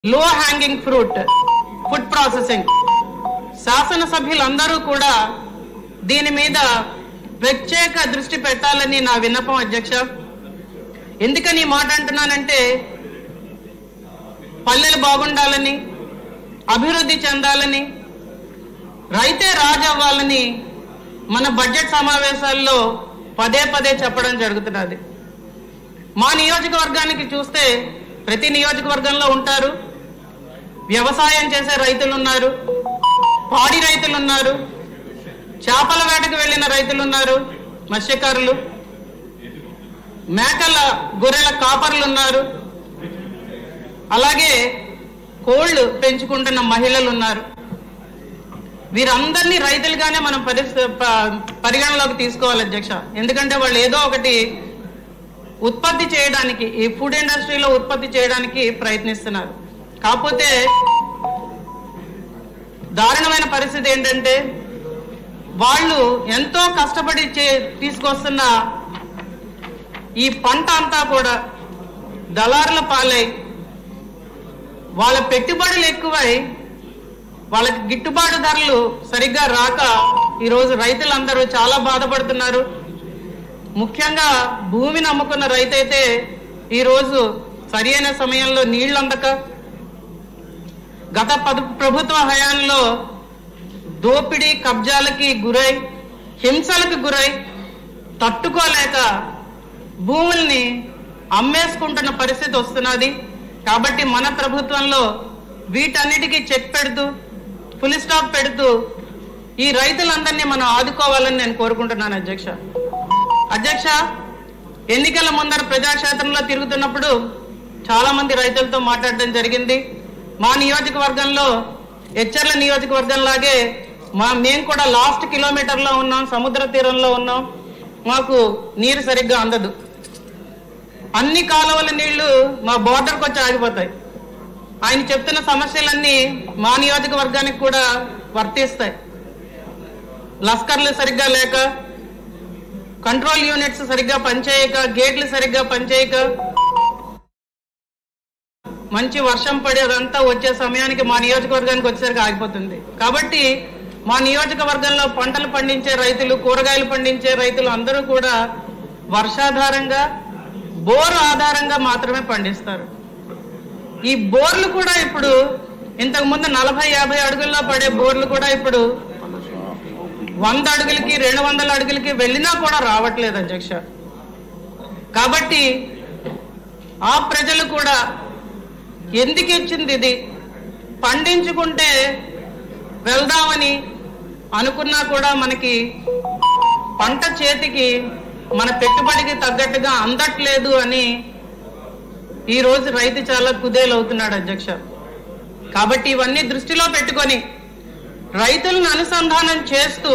లో hanging fruit food processing శాసనసభ్యులందరూ కూడా దీని మీద ప్రత్యేక దృష్టి పెట్టాలని నా విన్నపం అధ్యక్ష ఎందుకని ఈ మాట అంటున్నానంటే పల్లెలు బాగుండాలని అభివృద్ధి చెందాలని రైతే రాజు అవ్వాలని మన బడ్జెట్ సమావేశాల్లో పదే పదే చెప్పడం జరుగుతున్నది మా నియోజకవర్గానికి చూస్తే ప్రతి నియోజకవర్గంలో ఉంటారు వ్యవసాయం చేసే రైతులు ఉన్నారు పాడి రైతులు ఉన్నారు చేపల వేటకు వెళ్ళిన రైతులు ఉన్నారు మత్స్యకారులు మేకల గొర్రెల కాపర్లు ఉన్నారు అలాగే కోళ్లు పెంచుకుంటున్న మహిళలు ఉన్నారు వీరందరినీ రైతులుగానే మనం పరిస్థి ప- పరిగణలోకి తీసుకోవాలి అధ్యక్ష ఎందుకంటే వాళ్ళు ఏదో ఒకటి ఉత్పత్తి చేయడానికి ఈ ఫుడ్ ఇండస్ట్రీలో ఉత్పత్తి చేయడానికి ప్రయత్నిస్తున్నారు కాకపోతే దారుణమైన పరిస్థితి ఏంటంటే వాళ్ళు ఎంతో కష్టపడి చే- తీసుకొస్తున్న ఈ పంట అంతా కూడా దళారుల పాలై వాళ్ళ పెట్టుబడులు ఎక్కువై వాళ్ళకి గిట్టుబాటు ధరలు సరిగ్గా రాక ఈరోజు రైతులందరూ చాలా బాధపడుతున్నారు ముఖ్యంగా భూమిని అమ్ముకున్న రైతైతే ఈరోజు సరియైన సమయంలో నీళ్లు అందక గత పదు ప్రభుత్వ హయాంలో దోపిడీ కబ్జాలకి గురై హింసలకు గురై తట్టుకోలేక భూముల్ని అమ్మేసుకుంటున్న పరిస్థితి వస్తున్నది కాబట్టి మన ప్రభుత్వంలో వీటన్నిటికీ చెక్ పెడుతూ ఫుల్ స్టాప్ పెడుతూ ఈ రైతులందరినీ మనం ఆదుకోవాలని నేను కోరుకుంటున్నాను అధ్యక్ష అధ్యక్ష ఎన్నికల ముందర ప్రజాక్షేత్రంలో తిరుగుతున్నప్పుడు చాలా మంది రైతులతో మాట్లాడడం జరిగింది మా నియోజకవర్గంలో హెచ్చర్ల నియోజకవర్గం లాగే మా మేము కూడా లాస్ట్ కిలోమీటర్ లో ఉన్నాం సముద్ర తీరంలో ఉన్నాం మాకు నీరు సరిగ్గా అందదు అన్ని కాలువల నీళ్లు మా బోర్డర్కి వచ్చి ఆగిపోతాయి ఆయన చెప్తున్న సమస్యలన్నీ మా నియోజకవర్గానికి కూడా వర్తిస్తాయి లస్కర్లు సరిగ్గా లేక కంట్రోల్ యూనిట్స్ సరిగ్గా పనిచేయక గేట్లు సరిగ్గా పనిచేయక మంచి వర్షం పడి అదంతా వచ్చే సమయానికి మా నియోజకవర్గానికి వచ్చేసరికి ఆగిపోతుంది కాబట్టి మా నియోజకవర్గంలో పంటలు పండించే రైతులు కూరగాయలు పండించే రైతులు అందరూ కూడా వర్షాధారంగా బోరు ఆధారంగా మాత్రమే పండిస్తారు ఈ బోర్లు కూడా ఇప్పుడు ఇంతకు ముందు నలభై యాభై అడుగుల్లో పడే బోర్లు కూడా ఇప్పుడు వంద అడుగులకి రెండు వందల అడుగులకి వెళ్ళినా కూడా రావట్లేదు అధ్యక్ష కాబట్టి ఆ ప్రజలు కూడా ఎందుకు ఇచ్చింది ఇది పండించుకుంటే వెళ్దామని అనుకున్నా కూడా మనకి పంట చేతికి మన పెట్టుబడికి తగ్గట్టుగా అందట్లేదు అని ఈ రోజు రైతు చాలా కుదేలవుతున్నాడు అధ్యక్ష కాబట్టి ఇవన్నీ దృష్టిలో పెట్టుకొని రైతులను అనుసంధానం చేస్తూ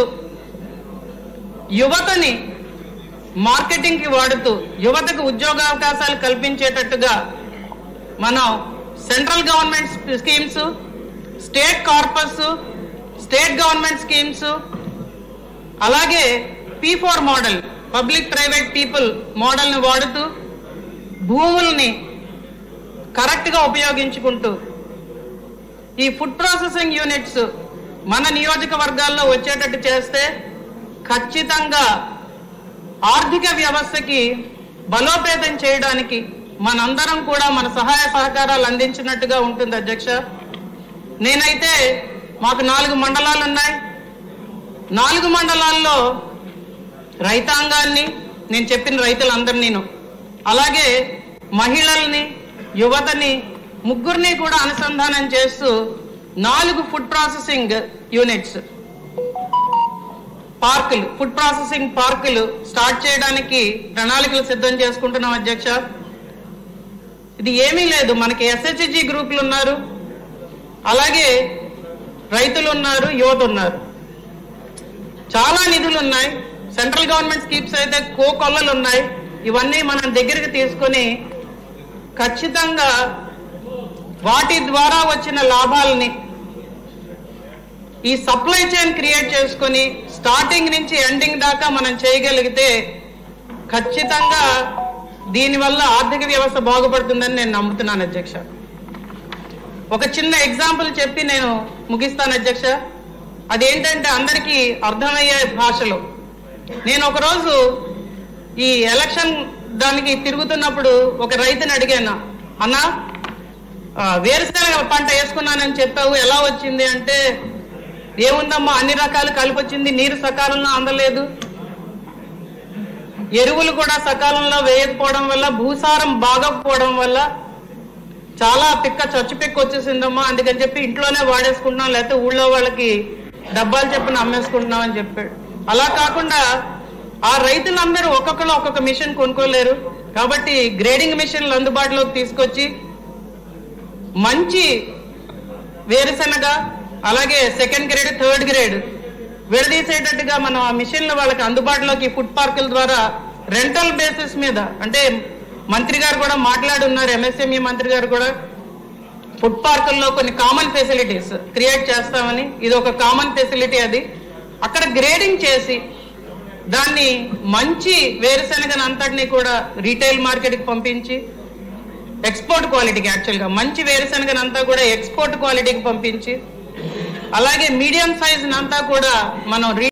యువతని మార్కెటింగ్ కి వాడుతూ యువతకు ఉద్యోగావకాశాలు కల్పించేటట్టుగా మనం central government schemes state corpus state government schemes అలాగే P four model public private people మోడల్ని వాడుతూ భూముల్ని కరెక్ట్గా ఉపయోగించుకుంటూ ఈ ఫుడ్ ప్రాసెసింగ్ యూనిట్స్ మన నియోజకవర్గాల్లో వచ్చేటట్టు చేస్తే ఖచ్చితంగా ఆర్థిక వ్యవస్థకి బలోపేతం చేయడానికి మనందరం కూడా మన సహాయ సహకారాలు అందించినట్టుగా ఉంటుంది అధ్యక్ష నేనైతే మాకు నాలుగు మండలాలు ఉన్నాయి నాలుగు మండలాల్లో రైతాంగాన్ని నేను చెప్పిన రైతులందరినీ అలాగే మహిళల్ని యువతని ముగ్గురిని కూడా అనుసంధానం చేస్తూ నాలుగు ఫుడ్ ప్రాసెసింగ్ యూనిట్స్ పార్కులు ఫుడ్ ప్రాసెసింగ్ పార్కులు స్టార్ట్ చేయడానికి ప్రణాళికలు సిద్ధం చేసుకుంటున్నాం అధ్యక్ష ఇది ఏమీ లేదు మనకి ఎస్హెచ్జి గ్రూపులు ఉన్నారు అలాగే రైతులు ఉన్నారు యువత ఉన్నారు చాలా నిధులు ఉన్నాయి సెంట్రల్ గవర్నమెంట్ స్కీమ్స్ అయితే కోకొల్లలు ఉన్నాయి ఇవన్నీ మనం దగ్గరికి తీసుకొని ఖచ్చితంగా వాటి ద్వారా వచ్చిన లాభాలని ఈ సప్లై చైన్ క్రియేట్ చేసుకొని స్టార్టింగ్ నుంచి ఎండింగ్ దాకా మనం చేయగలిగితే ఖచ్చితంగా దీనివల్ల ఆర్థిక వ్యవస్థ బాగుపడుతుందని నేను నమ్ముతున్నాను అధ్యక్ష ఒక చిన్న ఎగ్జాంపుల్ చెప్పి నేను ముగిస్తాను అధ్యక్ష అదేంటంటే అందరికీ అర్థమయ్యే భాషలో నేను ఒకరోజు ఈ ఎలక్షన్ దానికి తిరుగుతున్నప్పుడు ఒక రైతుని అడిగాను అన్నా ఆ, వేరుశనగ పంట వేసుకున్నానని చెప్పావు ఎలా వచ్చింది అంటే ఏముందమ్మా అన్ని రకాలు కలిపి వచ్చింది నీరు సకాలంలో అందలేదు ఎరువులు కూడా సకాలంలో వేయకపోవడం వల్ల భూసారం బాగకపోవడం వల్ల చాలా పిక్క చచ్చు పిక్క వచ్చేసిందమ్మా అందుకని చెప్పి ఇంట్లోనే వాడేసుకుంటున్నాం లేకపోతే ఊళ్ళో వాళ్ళకి డబ్బాలు చెప్పిన అమ్మేసుకుంటున్నాం అని చెప్పాడు అలా కాకుండా ఆ రైతులందరూ ఒక్కొక్కరు ఒక్కొక్క మిషన్ కొనుక్కోలేరు కాబట్టి గ్రేడింగ్ మిషన్లు అందుబాటులోకి తీసుకొచ్చి మంచి వేరుశనగ అలాగే సెకండ్ గ్రేడ్ థర్డ్ గ్రేడ్ విడదీసేటట్టుగా మనం ఆ మిషన్లు వాళ్ళకి అందుబాటులోకి ఫుడ్ పార్కుల ద్వారా రెంటల్ బేసిస్ మీద అంటే మంత్రి గారు కూడా మాట్లాడున్నారు ఎంఎస్ఎంఈ మంత్రి గారు కూడా ఫుడ్ పార్కుల్లో కొన్ని కామన్ ఫెసిలిటీస్ క్రియేట్ చేస్తామని ఇది ఒక కామన్ ఫెసిలిటీ అది అక్కడ గ్రేడింగ్ చేసి దాన్ని మంచి వేరుశనగను అంతటిని కూడా రీటైల్ మార్కెట్కి పంపించి ఎక్స్పోర్ట్ క్వాలిటీకి యాక్చువల్గా మంచి వేరుశనగను అంతా కూడా ఎక్స్పోర్ట్ క్వాలిటీకి పంపించి అలాగే మీడియం సైజ్ అంతా కూడా మనం